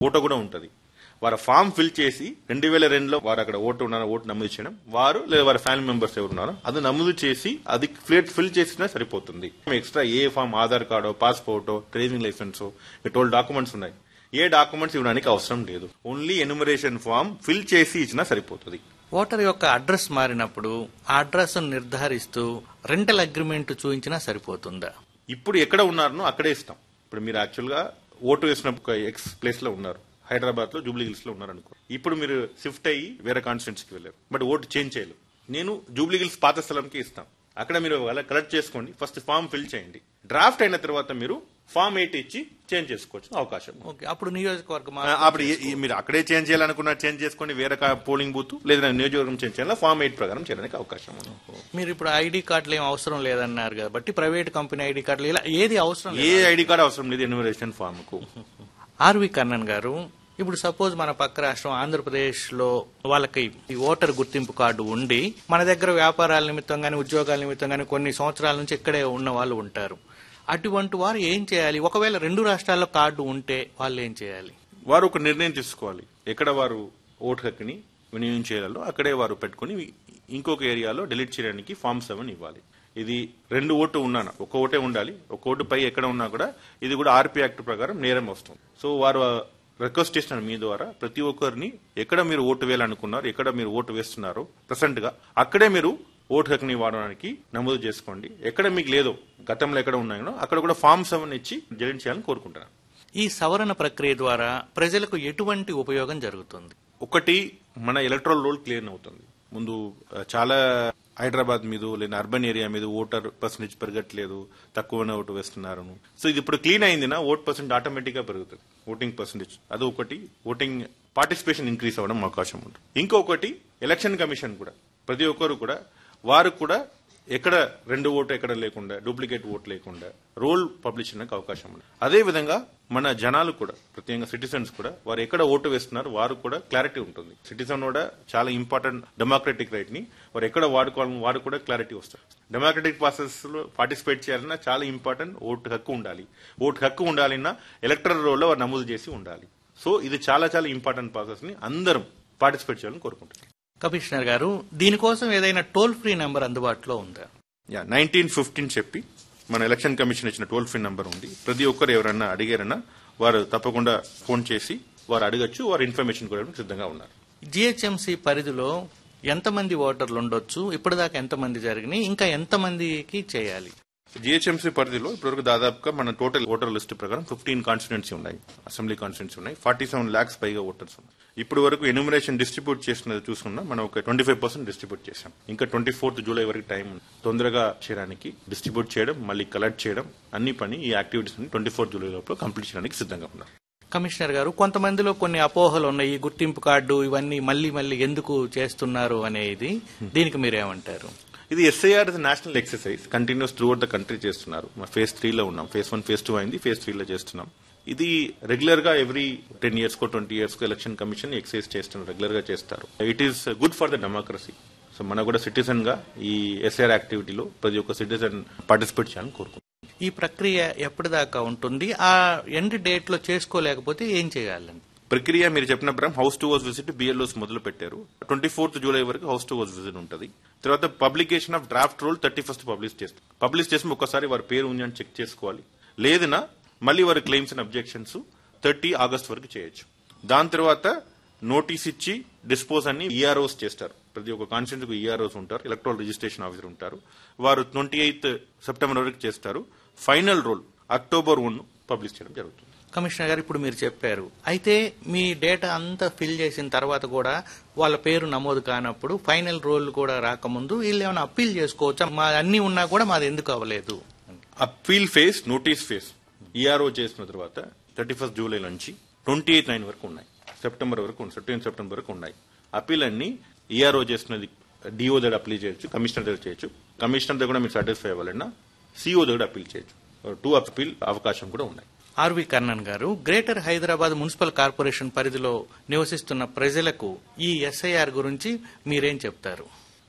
Photo కూడా ఉంటుంది వారు ఫామ్ ఫిల్ చేసి రెండు వేల రెండులో వారు అక్కడ ఓటు ఉన్నారో ఓటు నమోదు చేయడం వారు లేదా వారి ఫ్యామిలీ మెంబర్స్ ఎవరు ఉన్నారో అది నమోదు చేసి అది ఫ్లేట్ ఫిల్ చేసినా సరిపోతుంది ఎక్స్ట్రా ఏ ఫామ్ ఆధార్ కార్డో పాస్పోర్టో డ్రైవింగ్ లైసెన్స్ ట్వెల్వ్ డాక్యుమెంట్స్ ఉన్నాయి ఏ డాక్యుమెంట్స్ ఇవ్వడానికి అవసరం లేదు ఓన్లీ ఎన్యుమరేషన్ ఫామ్ ఫిల్ చేసి ఇచ్చినా సరిపోతుంది ఓటర్ యొక్క అడ్రస్ మారినప్పుడు ఆ అడ్రస్ నిర్ధారిస్తూ రెంటల్ అగ్రిమెంట్ చూపించినా సరిపోతుందా ఇప్పుడు ఎక్కడ ఉన్నారనో అక్కడే ఇస్తాం ఇప్పుడు మీరు యాక్చువల్ గా ఓటు వేసిన ఒక ఎక్స్ ప్లేస్ లో ఉన్నారు హైదరాబాద్ లో జూబ్లీ హిల్స్ లో ఉన్నారు అనుకో ఇప్పుడు మీరు షిఫ్ట్ అయ్యి వేరే కాన్స్టిట్యూన్స్ కి వెళ్ళారు బట్ ఓటు చేంజ్ చేయలేదు నేను జూబ్లీ హిల్స్ పాత స్థలంకి ఇస్తాం అక్కడ మీరు అలా కలెక్ట్ చేసుకోండి ఫస్ట్ ఫామ్ ఫిల్ చేయండి డ్రాఫ్ట్ అయిన తర్వాత మీరు ఫామ్ ఎయిట్ ఇచ్చి చేంజ్ చేసుకోవచ్చు అవకాశం ఉంది. ఓకే అప్పుడు నియోజకవర్గం ఆ, అప్పుడు ఏ- ఈ- మీరు అక్కడే చేంజ్ చేయాలనుకున్నా చేంజ్ చేసుకొని వేరే పోలింగ్ బూత్ లేదా నియోజకవర్గం చేంజ్ చేయాలా ఫామ్ ఎయిట్ ప్రకారం చేయడానికి అవకాశం ఉంది మీరు ఇప్పుడు ఐడి కార్డులు ఏం అవసరం లేదన్నారు కాబట్టి ప్రైవేట్ కంపెనీ ఐడి కార్డులు ఇలా ఏది అవసరం ఏ లేదు ఐడి కార్డు అవసరం లేదు ఎన్యుమరేషన్ ఫామ్ కు ఆర్వి కర్ణన్ గారు ఇప్పుడు సపోజ్ మన పక్క రాష్ట్రం ఆంధ్రప్రదేశ్ లో వాళ్ళకి ఈ ఓటర్ గుర్తింపు కార్డు ఉండి మన దగ్గర వ్యాపారాల నిమిత్తం గానీ ఉద్యోగాల నిమిత్తం గానీ కొన్ని సంవత్సరాల నుంచి ఇక్కడే ఉన్న వాళ్ళు ఉంటారు అటువంటి వారు ఏం చేయాలి ఒకవేళ రెండు రాష్ట్రాల్లో కార్డు ఉంటే వాళ్ళు ఏం చేయాలి వారు ఒక నిర్ణయం తీసుకోవాలి ఎక్కడ వారు ఓటు హక్కుని వినియోగించేయాలో అక్కడే వారు పెట్టుకుని ఇంకొక ఏరియాలో డిలీట్ చేయడానికి ఫామ్ సెవెన్ ఇవ్వాలి ఇది రెండు ఓటు ఉన్నాను ఒక ఓటే ఉండాలి ఒక ఓటు పై ఎక్కడ ఉన్నా కూడా ఇది కూడా ఆర్పీ యాక్ట్ ప్రకారం నేరం వస్తుంది సో వారు రిక్వెస్ట్ చేస్తున్నారు మీ ద్వారా ప్రతి ఒక్కరిని ఎక్కడ మీరు ఓటు వేయాలనుకున్నారు ఎక్కడ మీరు ఓటు వేస్తున్నారో ప్రెసెంట్ గా అక్కడే మీరు ఓటు హక్కుని వాడడానికి నమోదు చేసుకోండి ఎక్కడ మీకు లేదో గతంలో ఎక్కడ ఉన్నాయో అక్కడ కూడా ఫామ్ సెవెన్ ఇచ్చి డిలీట్ చేయాలని కోరుకుంటున్నాను ఈ సవరణ ప్రక్రియ ద్వారా ప్రజలకు ఎటువంటి ఉపయోగం జరుగుతుంది ఒకటి మన ఎలక్ట్రల్ రోల్ క్లియర్ అవుతుంది ముందు ఆ, చాలా హైదరాబాద్ మీద లేదా అర్బన్ ఏరియా మీద ఓటర్ పర్సంటేజ్ పెరగట్లేదు తక్కువనే ఓటు వేస్తున్నారు సో ఇది ఇప్పుడు క్లీన్ అయిందినా ఓట్ పర్సెంట్ ఆటోమేటిక్ గా పెరుగుతుంది ఓటింగ్ పర్సంటేజ్ అది ఒకటి ఓటింగ్ పార్టిసిపేషన్ ఇంక్రీస్ అవ్వడం అవకాశం ఉంటుంది ఇంకొకటి ఎలక్షన్ కమిషన్ కూడా ప్రతి ఒక్కరు కూడా వారు కూడా ఎక్కడ రెండు ఓటు ఎక్కడ లేకుండా డూప్లికేట్ ఓటు లేకుండా రోల్ పబ్లిష్ చేయడానికి అవకాశం ఉంది అదే విధంగా మన జనాలు కూడా ప్రత్యేకంగా సిటిజన్స్ కూడా వారు ఎక్కడ ఓటు వేస్తున్నారు వారు కూడా క్లారిటీ ఉంటుంది సిటిజన్ కూడా చాలా ఇంపార్టెంట్ డెమోక్రటిక్ రైట్ ని వారు ఎక్కడ వాడుకోవాలని వారు కూడా క్లారిటీ వస్తారు డెమోక్రటిక్ ప్రాసెస్ లో పార్టిసిపేట్ చేయాలన్నా చాలా ఇంపార్టెంట్ ఓటు హక్కు ఉండాలి ఓటు హక్కు ఉండాలన్నా ఎలక్టరల్ రోల్ లో వారు నమోదు చేసి ఉండాలి సో ఇది చాలా చాలా ఇంపార్టెంట్ ప్రాసెస్ ని అందరం పార్టిసిపేట్ చేయాలని కోరుకుంటున్నాం కమిషనర్ గారు దీనికోసం ఏదైనా టోల్ ఫ్రీ నెంబర్ అందుబాటులో ఉందా యా నైన్టీన్ ఫిఫ్టీన్ చెప్పి మన ఎలక్షన్ కమిషన్ ఇచ్చిన టోల్ ఫ్రీ నంబర్ ఉంది ప్రతి ఒక్కరు ఎవరన్నా అడిగారన్నా వారు తప్పకుండా ఫోన్ చేసి వారు అడగచ్చు వారు ఇన్ఫర్మేషన్ కూడా సిద్ధంగా ఉన్నారు జిహెచ్ఎంసీ పరిధిలో ఎంతమంది ఓటర్లు ఉండొచ్చు ఇప్పటిదాకా ఎంతమంది జరిగినాయి ఇంకా ఎంతమందికి చేయాలి జిహెచ్ఎంసీ పరిధిలో ఇప్పటివరకు దాదాపుగా మన టోటల్ ఓటర్ లిస్ట్ ప్రకారం ఫిఫ్టీన్ కాన్స్టిట్యున్సీ ఉన్నాయి అసెంబ్లీ కాన్స్టిట్యున్సీ ఉన్నాయి ఫార్టీ సెవెన్ ల్యాక్స్ పైగా ఓటర్స్ ఉన్నాయి ఇప్పుడు వరకు ఎన్యూమరేషన్ డిస్ట్రిబ్యూట్ చేసినది చూసుకున్నా మనం ఒక ట్వంటీ ఫైవ్ పర్సెంట్ డిస్ట్రిబ్యూట్ చేశాం ఇంకా ట్వంటీ ఫోర్త్ జూలై వరకు టైం ఉంది తొందరగా చేయడానికి డిస్ట్రిబ్యూట్ చేయడం మళ్ళీ కలెక్ట్ చేయడం అన్ని పని ఈ యాక్టివిటీస్ ట్వంటీ ఫోర్త్ జూలై లోపల కంప్లీట్ చేయడానికి సిద్ధంగా ఉన్నారు కమిషనర్ గారు కొంతమందిలో కొన్ని అపోహలు ఉన్నాయి ఈ గుర్తింపు కార్డు ఇవన్నీ మళ్ళీ మళ్ళీ ఎందుకు చేస్తున్నారు అనేది దీనికి మీరేమంటారు ఇది SIR is national exercise continuous throughout the country చేస్తున్నారు మా ఫేజ్ త్రీలో ఉన్నాం ఫేజ్ వన్ ఫేజ్ టూ అయింది ఫేజ్ త్రీలో చేస్తున్నాం ఇది రెగ్యులర్ గా ఎవ్రీ టెన్ ఇయర్స్ కో ట్వంటీ ఇయర్స్ కో ఎలక్షన్ కమిషన్ ఎక్సైజ్ చేస్తున్నారు రెగ్యులర్ గా చేస్తారు it is good for the democracy so మన కూడా సిటిజన్ గా ఈ ఎస్ఐఆర్ యాక్టివిటీలో ప్రతి ఒక్క సిటిజన్ పార్టిసిపేట్ చేయాలని కోరుకుంటున్నాం ఈ ప్రక్రియ ఎప్పటిదాకా ఉంటుంది ఆ ఎండ్ డేట్ లో చేసుకోలేకపోతే ఏం చేయాలని ప్రక్రియ మీరు చెప్పిన ప్రకారం house to house visit BLOs మొదలు పెట్టారు ట్వంటీ ఫోర్త్ జూలై వరకు హౌస్ టు హౌస్ విజిట్ ఉంటుంది తర్వాత publication of draft roll thirty first publish చేస్తారు పబ్లిష్ చేసి ఒక్కసారి వారి పేరు ఉంది అని చెక్ చేసుకోవాలి లేదనా మళ్ళీ వారి claims and objections thirty August వరకు చేయొచ్చు దాని తర్వాత నోటీస్ ఇచ్చి డిస్పోజ్ అన్ని ఈఆర్ఓస్ చేస్తారు ప్రతి ఒక్క కాన్స్టిట్యూన్సీకి ఈఆర్ఓస్ ఉంటారు ఎలక్ట్రల్ రిజిస్ట్రేషన్ ఆఫీసర్ ఉంటారు వారు ట్వంటీ ఎయిత్ సెప్టెంబర్ వరకు చేస్తారు final roll October one publish చేయడం జరుగుతుంది కమిషనర్ గారు ఇప్పుడు మీరు చెప్పారు అయితే మీ డేటా అంతా ఫిల్ చేసిన తర్వాత కూడా వాళ్ళ పేరు నమోదు కానప్పుడు ఫైనల్ రోల్ కూడా రాకముందు వీళ్ళు ఏమైనా అప్పీల్ చేసుకోవచ్చా మా అన్ని ఉన్నా కూడా మాది ఎందుకు అవ్వలేదు appeal phase notice phase ERO చేసిన తర్వాత థర్టీ ఫస్ట్ జూలై నుంచి ట్వంటీ ఎయిత్ నైన్ వరకు ఉన్నాయి సెప్టెంబర్ వరకు సెప్టెంబర్ సెప్టెంబర్ వరకు ఉన్నాయి అప్పీల్ అన్ని ఈఆర్ఓ చేసినది డిఓ దగ్గర అప్లై చేయొచ్చు కమిషనర్ దగ్గర చేయొచ్చు కమిషనర్ దగ్గర కూడా మీరు సాటిస్ఫై అవ్వాలన్నా సిఓ దగ్గర అప్పీల్ చేయొచ్చు టూ అప్పీల్ అవకాశం కూడా ఉన్నాయి ఆర్వి కర్ణన్ గారు గ్రేటర్ హైదరాబాద్ మున్సిపల్ కార్పొరేషన్ పరిధిలో నివసిస్తున్న ప్రజలకు ఈ ఎస్ఐఆర్ గురించి మీరేం చెప్తారు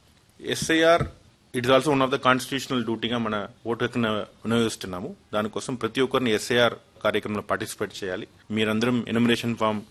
SIR it is also one of the constitutional డ్యూటీగా మన ఓటు హక్కును వినియోగిస్తున్నాము దానికోసం ప్రతి ఒక్కరిని ఎస్ఐఆర్ కార్యక్రమంలో పార్టిసిపేట్ చేయాలి మీరందరం ఎనుమరేషన్ ఫామ్